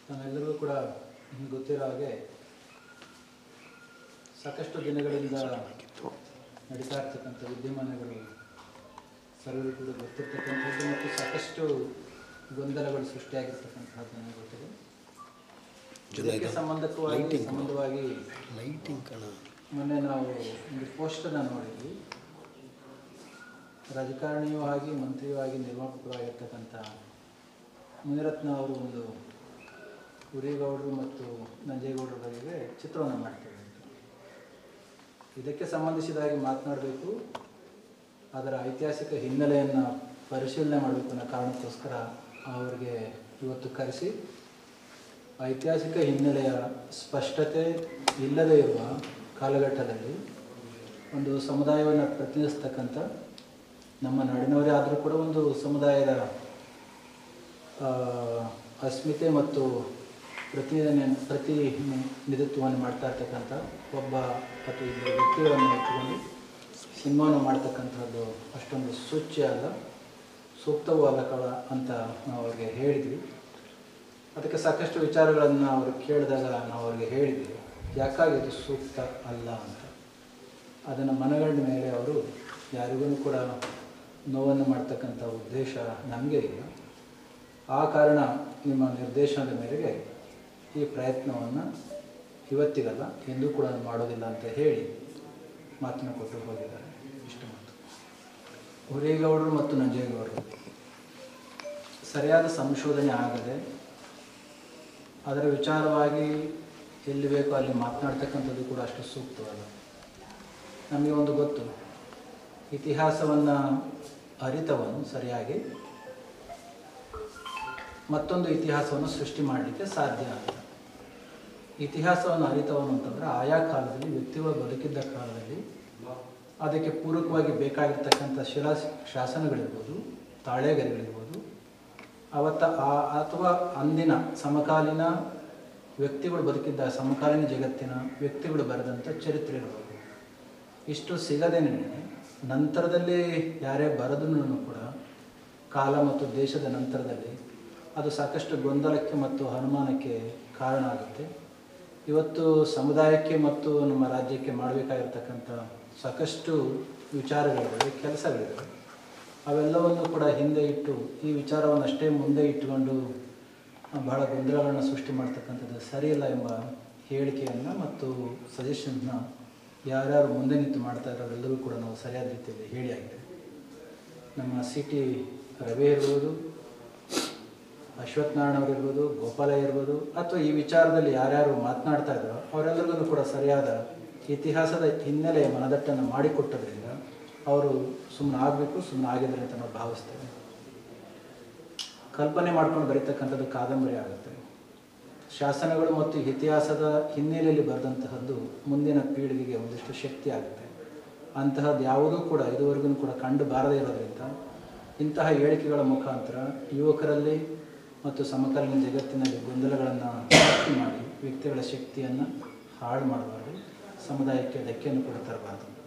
ನಮ್ಮೆಲ್ಲರಿಗೂ ಕೂಡ ನಿಮ್ಗೆ ಗೊತ್ತಿರೋ ಹಾಗೆ ಸಾಕಷ್ಟು ದಿನಗಳಿಂದ ನಡೀತಾ ಇರ್ತಕ್ಕಂಥ ವಿದ್ಯಮಾನಗಳು ಸರ್ವರಿಗೂ ಕೂಡ ಗೊತ್ತಿರ್ತಕ್ಕಂಥದ್ದು ಮತ್ತು ಸಾಕಷ್ಟು ಗೊಂದಲಗಳು ಸೃಷ್ಟಿಯಾಗಿರ್ತಕ್ಕಂಥದ್ದು ನನಗೆ ಗೊತ್ತಿದೆ ಇದಕ್ಕೆ ಸಂಬಂಧಕವಾಗಿ ಸಂಬಂಧವಾಗಿ ಲೈಟಿಂಗ್ ಕಣ ಮೊನ್ನೆ ನಾವು ಒಂದು ಪೋಸ್ಟನ್ನು ನೋಡಿದ್ವಿ ರಾಜಕಾರಣಿಯೂ ಆಗಿ ಮಂತ್ರಿಯೂ ಆಗಿ ನಿರ್ಮಾಪಕರು ಆಗಿರ್ತಕ್ಕಂಥ ಮುನಿರತ್ನ ಅವರು ಒಂದು ಉರಿಗೌಡರು ಮತ್ತು ನಂಜೇಗೌಡರ ಬಗ್ಗೆ ಚಿತ್ರವನ್ನು ಮಾಡ್ತಾರೆ ಇದಕ್ಕೆ ಸಂಬಂಧಿಸಿದಾಗಿ ಮಾತನಾಡಬೇಕು ಅದರ ಐತಿಹಾಸಿಕ ಹಿನ್ನೆಲೆಯನ್ನು ಪರಿಶೀಲನೆ ಮಾಡಬೇಕು ಅನ್ನೋ ಕಾರಣಕ್ಕೋಸ್ಕರ ಅವರಿಗೆ ಇವತ್ತು ಕರೆಸಿ ಐತಿಹಾಸಿಕ ಹಿನ್ನೆಲೆಯ ಸ್ಪಷ್ಟತೆ ಇಲ್ಲದೇ ಇರುವ ಕಾಲಘಟ್ಟದಲ್ಲಿ ಒಂದು ಸಮುದಾಯವನ್ನು ಪ್ರತಿನಿಧಿಸ್ತಕ್ಕಂಥ ನಮ್ಮ ನಾಡಿನವರೇ ಆದರೂ ಕೂಡ ಒಂದು ಸಮುದಾಯದ ಆ, ಅಸ್ಮಿತೆ ಮತ್ತು ಪ್ರತಿನಿಧಿ ಪ್ರತಿನಿಧಿತ್ವವನ್ನು ಮಾಡ್ತಾ ಇರ್ತಕ್ಕಂಥ ಒಬ್ಬ ಅಥವಾ ಇಬ್ಬರು ವ್ಯಕ್ತಿಗಳನ್ನು ಇಟ್ಟುಕೊಂಡು ಸಿನಿಮಾವನ್ನು ಮಾಡ್ತಕ್ಕಂಥದ್ದು ಅಷ್ಟೊಂದು ಸೂಚ್ಯ ಸೂಕ್ತವೂ ಅಲ್ಲ ಕಳ ಅಂತ ನಾವು ಅವ್ರಿಗೆ ಹೇಳಿದ್ವಿ ಅದಕ್ಕೆ ಸಾಕಷ್ಟು ವಿಚಾರಗಳನ್ನು ಅವರು ಕೇಳಿದಾಗ ನಾವು ಅವ್ರಿಗೆ ಹೇಳಿದ್ವಿ ಯಾಕಾಗಿ ಇದು ಸೂಕ್ತ ಅಲ್ಲ ಅಂತ ಅದನ್ನು ಮನಗಂಡ ಮೇಲೆ ಅವರು ಯಾರಿಗೂ ಕೂಡ ನೋವನ್ನು ಮಾಡ್ತಕ್ಕಂಥ ಉದ್ದೇಶ ನಮಗೆ ಇಲ್ಲ ಆ ಕಾರಣ ನಿಮ್ಮ ನಿರ್ದೇಶನದ ಮೇರೆಗೆ ಈ ಪ್ರಯತ್ನವನ್ನು ಇವತ್ತಿಗಲ್ಲ ಎಂದೂ ಕೂಡ ಮಾಡೋದಿಲ್ಲ ಅಂತ ಹೇಳಿ ಮಾತನ್ನು ಕೊಟ್ಟು ಹೋಗಿದ್ದಾರೆ ಇಷ್ಟು ಮಾತು ಹುರೇಗೌಡರು ಮತ್ತು ನಂಜೇಗೌಡರು ಸರಿಯಾದ ಸಂಶೋಧನೆ ಆಗದೆ ಅದರ ವಿಚಾರವಾಗಿ ಎಲ್ಲಿ ಬೇಕೋ ಅಲ್ಲಿ ಮಾತನಾಡ್ತಕ್ಕಂಥದ್ದು ಕೂಡ ಅಷ್ಟು ಸೂಕ್ತವಲ್ಲ ನಮಗೆ ಒಂದು ಗೊತ್ತು ಇತಿಹಾಸವನ್ನು ಅರಿತವನು ಸರಿಯಾಗಿ ಮತ್ತೊಂದು ಇತಿಹಾಸವನ್ನು ಸೃಷ್ಟಿ ಮಾಡಲಿಕ್ಕೆ ಸಾಧ್ಯ ಅಂತ ಇತಿಹಾಸವನ್ನು ಅರಿತವನು ಅಂತಂದರೆ ಆಯಾ ಕಾಲದಲ್ಲಿ ವ್ಯಕ್ತಿಗಳು ಬದುಕಿದ್ದ ಕಾಲದಲ್ಲಿ ಅದಕ್ಕೆ ಪೂರಕವಾಗಿ ಬೇಕಾಗಿರ್ತಕ್ಕಂಥ ಶಿಲಾ ಶಾಸನಗಳಿರ್ಬೋದು ತಾಳೆಗರಿಗಳಿರ್ಬೋದು ಅವತ್ತ ಆ ಅಥವಾ ಅಂದಿನ ಸಮಕಾಲೀನ ವ್ಯಕ್ತಿಗಳು ಬದುಕಿದ್ದ ಸಮಕಾಲೀನ ಜಗತ್ತಿನ ವ್ಯಕ್ತಿಗಳು ಬರೆದಂಥ ಚರಿತ್ರೆ ಇರ್ಬೋದು ಇಷ್ಟು ಸಿಗದೇನೆ ನಂತರದಲ್ಲಿ ಯಾರೇ ಬರೆದ್ರೂ ಕೂಡ ಕಾಲ ಮತ್ತು ದೇಶದ ನಂತರದಲ್ಲಿ ಅದು ಸಾಕಷ್ಟು ಗೊಂದಲಕ್ಕೆ ಮತ್ತು ಅನುಮಾನಕ್ಕೆ ಕಾರಣ ಆಗುತ್ತೆ ಇವತ್ತು ಸಮುದಾಯಕ್ಕೆ ಮತ್ತು ನಮ್ಮ ರಾಜ್ಯಕ್ಕೆ ಮಾಡಬೇಕಾಗಿರ್ತಕ್ಕಂಥ ಸಾಕಷ್ಟು ವಿಚಾರಗಳಿವೆ ಕೆಲಸಗಳಿವೆ ಅವೆಲ್ಲವನ್ನು ಕೂಡ ಹಿಂದೆ ಇಟ್ಟು ಈ ವಿಚಾರವನ್ನು ಅಷ್ಟೇ ಮುಂದೆ ಇಟ್ಟುಕೊಂಡು ಬಹಳ ಗೊಂದಲಗಳನ್ನು ಸೃಷ್ಟಿ ಮಾಡ್ತಕ್ಕಂಥದ್ದು ಸರಿಯಿಲ್ಲ ಎಂಬ ಹೇಳಿಕೆಯನ್ನು ಮತ್ತು ಸಜೆಷನ್ನ ಯಾರ್ಯಾರು ಮುಂದೆ ನಿಂತು ಮಾಡ್ತಾ ಇರೋರೆಲ್ಲರೂ ಕೂಡ ನಾವು ಸರಿಯಾದ ರೀತಿಯಲ್ಲಿ ಹೇಳಿ ಆಗಿದೆ ನಮ್ಮ ಸಿ ಟಿ ರವಿ ಇರ್ಬೋದು ಅಶ್ವಥ್ ನಾರಾಯಣ ಅವರು ಇರ್ಬೋದು ಗೋಪಾಲ ಇರ್ಬೋದು ಅಥವಾ ಈ ವಿಚಾರದಲ್ಲಿ ಯಾರ್ಯಾರು ಮಾತನಾಡ್ತಾ ಇದ್ದಾರೋ ಅವರೆಲ್ಲರಿಗೂ ಕೂಡ ಸರಿಯಾದ ಇತಿಹಾಸದ ಹಿನ್ನೆಲೆಯ ಮನದಟ್ಟನ್ನು ಮಾಡಿಕೊಟ್ಟದ್ರಿಂದ ಅವರು ಸುಮ್ಮನೆ ಆಗಬೇಕು ಸುಮ್ಮನೆ ಆಗಿದ್ದಾರೆ ಅಂತ ನಾವು ಭಾವಿಸ್ತೇವೆ ಕಲ್ಪನೆ ಮಾಡ್ಕೊಂಡು ಬರೀತಕ್ಕಂಥದ್ದು ಕಾದಂಬರಿ ಆಗುತ್ತೆ ಶಾಸನಗಳು ಮತ್ತು ಇತಿಹಾಸದ ಹಿನ್ನೆಲೆಯಲ್ಲಿ ಬರೆದಂತಹದ್ದು ಮುಂದಿನ ಪೀಳಿಗೆಗೆ ಒಂದಿಷ್ಟು ಶಕ್ತಿ ಆಗುತ್ತೆ ಅಂತಹದ್ದು ಯಾವುದೂ ಕೂಡ ಇದುವರೆಗೂ ಕೂಡ ಕಂಡು ಬಾರದೇ ಇರೋದ್ರಿಂದ ಇಂತಹ ಹೇಳಿಕೆಗಳ ಮುಖಾಂತರ ಯುವಕರಲ್ಲಿ ಮತ್ತು ಸಮಕಾಲೀನ ಜಗತ್ತಿನಲ್ಲಿ ಗೊಂದಲಗಳನ್ನು ಸೃಷ್ಟಿ ಮಾಡಿ ವ್ಯಕ್ತಿಗಳ ಶಕ್ತಿಯನ್ನು ಹಾಳು ಮಾಡಬಾರ್ದು ಸಮುದಾಯಕ್ಕೆ ಧಕ್ಕೆಯನ್ನು ಕೂಡ ತರಬಾರ್ದು